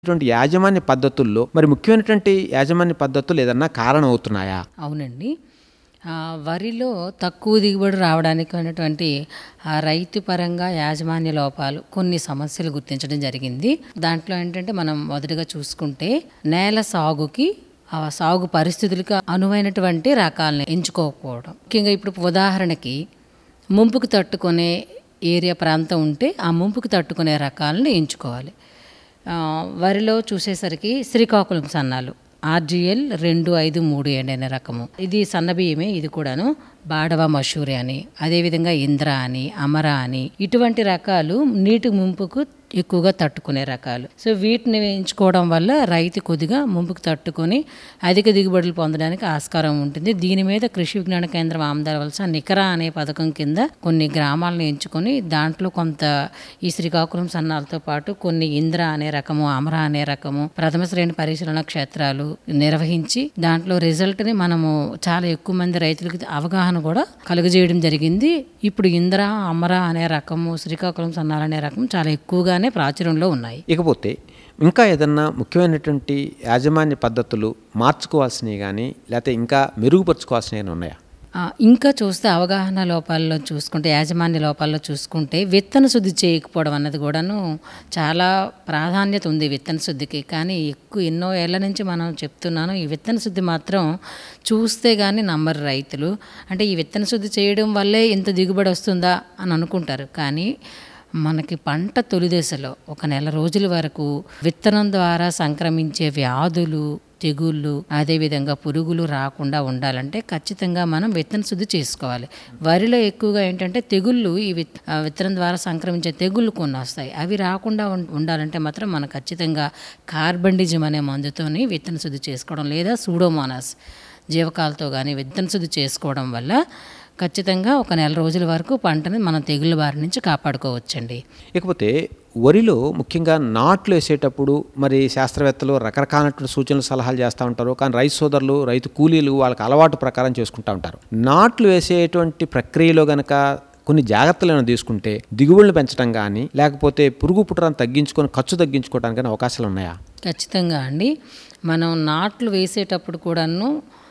ఇటువంటి యాజమాన్య పద్ధతుల్లో మరి ముఖ్యమైనటువంటి యాజమాన్య పద్ధతులు ఏదన్నా కారణం అవుతున్నాయా అవునండి ఆ, వరిలో తక్కువ దిగుబడి రావడానికి ఉన్నటువంటి ఆ రైతు పరంగా యాజమాన్య లోపాలు కొన్ని సమస్యలు గుర్తించడం జరిగింది దాంట్లో ఏంటంటే మనం మొదటగా చూసుకుంటే నేల సాగుకి ఆ సాగు పరిస్థితులకు అనువైనటువంటి రకాలను ఎంచుకోకపోవడం ముఖ్యంగా ఇప్పుడు ఉదాహరణకి ముంపుకు తట్టుకునే ఏరియా ప్రాంతం ఉంటే ఆ ముంపుకు తట్టుకునే రకాలను ఎంచుకోవాలి ఆ, వరిలో చూసేసరికి శ్రీకాకుళం సన్నాలు ఆర్జిఎల్ రెండు ఐదు మూడు ఏడు అనే రకము ఇది సన్న బియ్యమే ఇది కూడాను బాడవ మషూరి అని అదేవిధంగా ఇంద్ర అని అమర అని ఇటువంటి రకాలు నీటి ముంపుకు ఎక్కువగా తట్టుకునే రకాలు సో వీటిని ఎంచుకోవడం వల్ల రైతు కొద్దిగా ముంపుకు తట్టుకొని అధిక దిగుబడులు పొందడానికి ఆస్కారం ఉంటుంది దీని మీద కృషి విజ్ఞాన కేంద్రం ఆమదాలవలస నికరా అనే పథకం కింద కొన్ని గ్రామాలను ఎంచుకొని దాంట్లో కొంత ఈ శ్రీకాకుళం సన్నాలతో పాటు కొన్ని ఇంద్ర అనే రకము అమర అనే రకము ప్రథమ శ్రేణి పరిశీలన క్షేత్రాలు నిర్వహించి దాంట్లో రిజల్ట్ ని మనము చాలా ఎక్కువ మంది రైతులకు అవగాహన కూడా కలుగజేయడం జరిగింది ఇప్పుడు ఇంద్ర అమర అనే రకము శ్రీకాకుళం సన్నాలు అనే రకం చాలా ఎక్కువగానే ప్రాచుర్యంలో ఉన్నాయి ఇకపోతే ఇంకా ఏదన్నా ముఖ్యమైనటువంటి యాజమాన్య పద్ధతులు మార్చుకోవాల్సినవి కానీ లేకపోతే ఇంకా మెరుగుపరుచుకోవాల్సినవి ఉన్నాయా ఆ, ఇంకా చూస్తే అవగాహన లోపాల్లో చూసుకుంటే యాజమాన్య లోపాల్లో చూసుకుంటే విత్తన శుద్ధి చేయకపోవడం అన్నది కూడాను చాలా ప్రాధాన్యత ఉంది విత్తన శుద్ధికి కానీ ఎక్కువ ఎన్నో ఏళ్ల నుంచి మనం చెప్తున్నాను ఈ విత్తన శుద్ధి మాత్రం చూస్తే కానీ నమ్మరు రైతులు అంటే ఈ విత్తన శుద్ధి చేయడం వల్లే ఇంత దిగుబడి వస్తుందా అని అనుకుంటారు కానీ మనకి పంట తొలి దశలో ఒక నెల రోజుల వరకు విత్తనం ద్వారా సంక్రమించే వ్యాధులు తెగుళ్ళు అదేవిధంగా పురుగులు రాకుండా ఉండాలంటే ఖచ్చితంగా మనం విత్తన శుద్ధి చేసుకోవాలి వరిలో ఎక్కువగా ఏంటంటే తెగుళ్ళు ఈ విత్ ఆ విత్తనం ద్వారా సంక్రమించే తెగుళ్ళు కొన్ని వస్తాయి అవి రాకుండా ఉం- ఉండాలంటే మాత్రం మనం ఖచ్చితంగా కార్బండిజం అనే మందుతోని విత్తన శుద్ధి చేసుకోవడం లేదా సూడోమోనాస్ జీవకాలతో కానీ విత్తన శుద్ధి చేసుకోవడం వల్ల ఖచ్చితంగా ఒక నెల రోజుల వరకు పంటని మనం తెగుళ్ళ బారి నుంచి కాపాడుకోవచ్చండి ఇకపోతే వరిలో ముఖ్యంగా నాట్లు వేసేటప్పుడు మరి శాస్త్రవేత్తలు రకరకాలైనటువంటి సూచనలు సలహాలు చేస్తూ ఉంటారు కానీ రైతు సోదరులు రైతు కూలీలు వాళ్ళకి అలవాటు ప్రకారం చేసుకుంటూ ఉంటారు నాట్లు వేసేటువంటి ప్రక్రియలో గనక కొన్ని జాగ్రత్తలు ఏమైనా తీసుకుంటే దిగుబడులు పెంచడం కానీ లేకపోతే పురుగు పుట్టరాన్ని తగ్గించుకొని ఖర్చు తగ్గించుకోవడానికి కానీ అవకాశాలు ఉన్నాయా ఖచ్చితంగా అండి మనం నాట్లు వేసేటప్పుడు కూడాను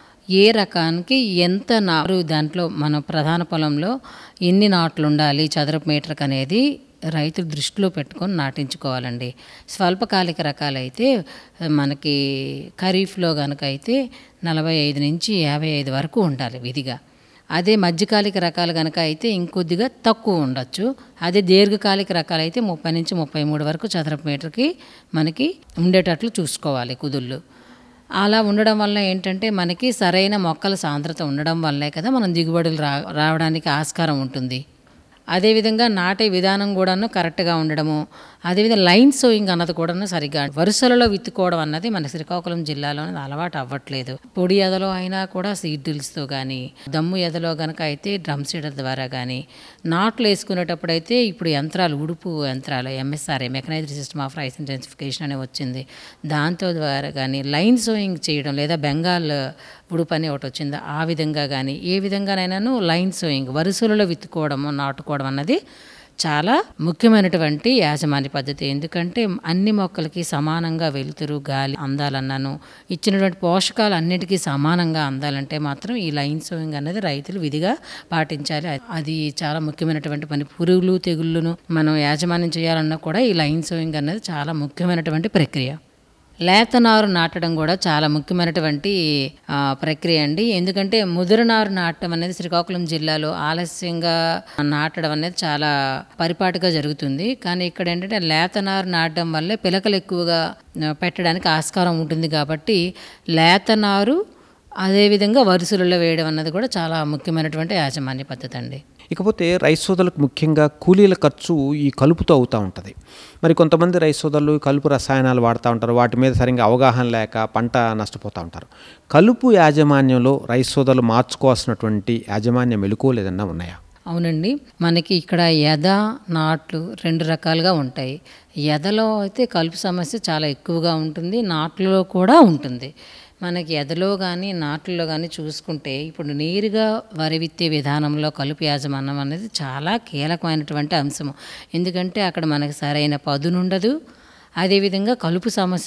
ఏ రకానికి ఎంత నారు దాంట్లో మన ప్రధాన పొలంలో ఎన్ని నాట్లు ఉండాలి చదరపు మీటర్కి అనేది రైతులు దృష్టిలో పెట్టుకొని నాటించుకోవాలండి స్వల్పకాలిక రకాలైతే మనకి ఖరీఫ్లో కనుక అయితే నలభై ఐదు నుంచి యాభై ఐదు వరకు ఉండాలి విధిగా అదే మధ్యకాలిక రకాలు కనుక అయితే ఇంకొద్దిగా తక్కువ ఉండొచ్చు అదే దీర్ఘకాలిక రకాలు అయితే ముప్పై నుంచి ముప్పై మూడు వరకు చదరపు మీటర్కి మనకి ఉండేటట్లు చూసుకోవాలి కుదుళ్ళు అలా ఉండడం వల్ల ఏంటంటే మనకి సరైన మొక్కల సాంద్రత ఉండడం వల్లే కదా మనం దిగుబడులు రా రావడానికి ఆస్కారం ఉంటుంది అదేవిధంగా నాటే విధానం కూడాను కరెక్ట్గా ఉండడము అదేవిధంగా లైన్ సోయింగ్ అన్నది కూడాను సరిగ్గా వరుసలలో విత్తుకోవడం అన్నది మన శ్రీకాకుళం జిల్లాలో అలవాటు అవ్వట్లేదు పొడి ఎదలో అయినా కూడా సీడ్ డ్రిల్స్తో కానీ దమ్ము ఎదలో కనుక అయితే డ్రమ్ సీడర్ ద్వారా కానీ నాట్లు వేసుకునేటప్పుడు అయితే ఇప్పుడు యంత్రాలు ఉడుపు యంత్రాలు MSRA mechanised system of rice intensification అని వచ్చింది దాంతో ద్వారా కానీ లైన్ సోయింగ్ చేయడం లేదా బెంగాల్ ఉడుపు అని ఒకటి వచ్చింది ఆ విధంగా కానీ ఏ విధంగానైనాను లైన్ సోయింగ్ వరుసలలో విత్తుకోవడం నాటుకోవడం అన్నది చాలా ముఖ్యమైనటువంటి యాజమాన్య పద్ధతి ఎందుకంటే అన్ని మొక్కలకి సమానంగా వెలుతురు గాలి అందాలన్నాను ఇచ్చినటువంటి పోషకాలు అన్నిటికీ సమానంగా అందాలంటే మాత్రం ఈ లైన్ సోయింగ్ అనేది రైతులు విధిగా పాటించాలి అది చాలా ముఖ్యమైనటువంటి పని పురుగులు తెగుళ్ళను మనం యాజమాన్యం చేయాలన్నా కూడా ఈ లైన్ సోయింగ్ అనేది చాలా ముఖ్యమైనటువంటి ప్రక్రియ లేత నారు నాటడం కూడా చాలా ముఖ్యమైనటువంటి ఆ, ప్రక్రియ అండి ఎందుకంటే ముదురు నారు నాటడం అనేది శ్రీకాకుళం జిల్లాలో ఆలస్యంగా నాటడం అనేది చాలా పరిపాటుగా జరుగుతుంది కానీ ఇక్కడ ఏంటంటే లేత నారు నాటడం వల్లే పిలకలు ఎక్కువగా ఆ, పెట్టడానికి ఆస్కారం ఉంటుంది కాబట్టి లేత నారు అదేవిధంగా వరుసలలో వేయడం అన్నది కూడా చాలా ముఖ్యమైనటువంటి యాజమాన్య పద్ధతి అండి ఇకపోతే రైతు సోదరులకు ముఖ్యంగా కూలీల ఖర్చు ఈ కలుపుతో అవుతూ ఉంటుంది మరి కొంతమంది రైతు సోదరులు ఈ కలుపు రసాయనాలు వాడుతూ ఉంటారు వాటి మీద సరిగ్గా అవగాహన లేక పంట నష్టపోతూ ఉంటారు కలుపు యాజమాన్యంలో రైతు సోదరులు మార్చుకోవాల్సినటువంటి యాజమాన్య మెలకువలు ఏదన్నా ఉన్నాయా అవునండి మనకి ఇక్కడ ఎద నాట్లు రెండు రకాలుగా ఉంటాయి ఎదలో అయితే కలుపు సమస్య చాలా ఎక్కువగా ఉంటుంది నాట్లలో కూడా ఉంటుంది మనకి ఎదలో కానీ నాట్లలో కానీ చూసుకుంటే ఇప్పుడు నేరుగా వరి విత్తే విధానంలో కలుపు యాజమాన్యం అనేది చాలా కీలకమైనటువంటి అంశము ఎందుకంటే అక్కడ మనకి సరైన పదునుండదు అదేవిధంగా కలుపు సమస్య